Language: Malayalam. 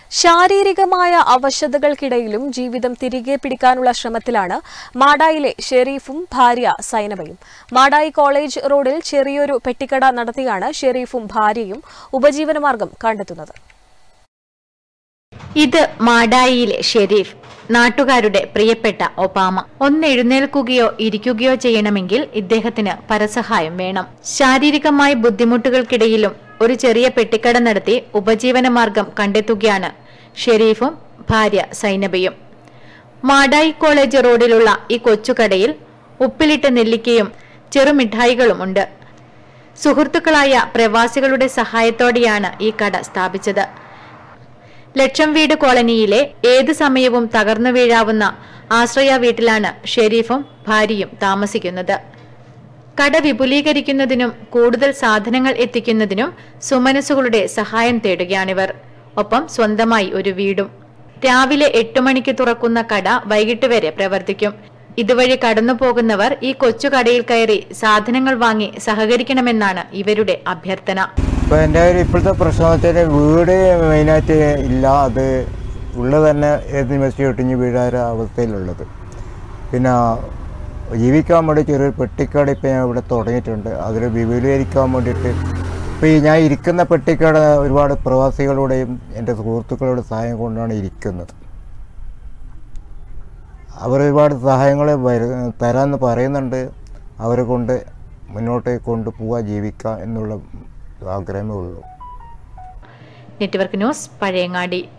ശാരീരികമായ അവശതകൾക്കിടയിലും ജീവിതം തിരികെ പിടിക്കാനുള്ള ശ്രമത്തിലാണ് മാടായിലെ ഷെരീഫും ഭാര്യ സൈനബയും മാടായി കോളേജ് റോഡിൽ ചെറിയൊരു പെട്ടിക്കട നടത്തിയാണ് ഷെരീഫും ഭാര്യയും ഉപജീവനമാർഗം കണ്ടെത്തുന്നത് ഇത് മാടായിയിലെ ഷെരീഫ് നാട്ടുകാരുടെ പ്രിയപ്പെട്ട ഒബാമ ഒന്ന് എഴുന്നേൽക്കുകയോ ഇരിക്കുകയോ ചെയ്യണമെങ്കിൽ ഇദ്ദേഹത്തിന് പരസഹായം വേണം ശാരീരികമായ ബുദ്ധിമുട്ടുകൾക്കിടയിലും ഒരു ചെറിയ പെട്ടിക്കട നടത്തി ഉപജീവനമാർഗം കണ്ടെത്തുകയാണ് ഷെരീഫും ഭാര്യ സൈനബയും മാടായി കോളേജ് റോഡിലുള്ള ഈ കൊച്ചുകടയിൽ ഉപ്പിലിട്ട നെല്ലിക്കയും ചെറുമിഠായികളും ഉണ്ട് സുഹൃത്തുക്കളായ പ്രവാസികളുടെ സഹായത്തോടെയാണ് ഈ കട സ്ഥാപിച്ചത് ലക്ഷം വീട് കോളനിയിലെ ഏത് സമയവും തകർന്നു വീഴാവുന്ന ആശ്രയ വീട്ടിലാണ് ഷെരീഫും ഭാര്യയും താമസിക്കുന്നത് കട വിപുലീകരിക്കുന്നതിനും കൂടുതൽ സാധനങ്ങൾ എത്തിക്കുന്നതിനും സുമനസുകളുടെ സഹായം തേടുകയാണിവർ ഒപ്പം സ്വന്തമായി ഒരു വീടും രാവിലെ എട്ട് മണിക്ക് തുറക്കുന്ന കട വൈകിട്ട് വരെ പ്രവർത്തിക്കും ഇതുവഴി കടന്നു പോകുന്നവർ ഈ കൊച്ചു കടയിൽ കയറി സാധനങ്ങൾ വാങ്ങി സഹകരിക്കണമെന്നാണ് ഇവരുടെ അഭ്യർത്ഥന ഇപ്പോൾ എൻ്റെ ഒരു ഇപ്പോഴത്തെ പ്രശ്നം വെച്ചാൽ വീട് മെയിനായിട്ട് ഇല്ല അത് ഉള്ളത് തന്നെ ഏത് നിമിഷം ഒട്ടിഞ്ഞ് വീഴാൻ അവസ്ഥയിലുള്ളത് പിന്നെ ജീവിക്കാൻ വേണ്ടി ചെറിയൊരു പെട്ടിക്കട ഇപ്പോൾ ഞാൻ ഇവിടെ തുടങ്ങിയിട്ടുണ്ട് അതിൽ വിപുലീകരിക്കാൻ വേണ്ടിയിട്ട് ഇപ്പോൾ ഈ ഞാൻ ഇരിക്കുന്ന പെട്ടിക്കട ഒരുപാട് പ്രവാസികളുടെയും എൻ്റെ സുഹൃത്തുക്കളുടെ സഹായം കൊണ്ടാണ് ഇരിക്കുന്നത് അവർ ഒരുപാട് സഹായങ്ങൾ തരാമെന്ന് പറയുന്നുണ്ട് അവരെ കൊണ്ട് മുന്നോട്ട് കൊണ്ടുപോവുക ജീവിക്കുക എന്നുള്ള ആഗ്രഹമേ ഉള്ളൂ നെറ്റ്വർക്ക് ന്യൂസ് പഴയങ്ങാടി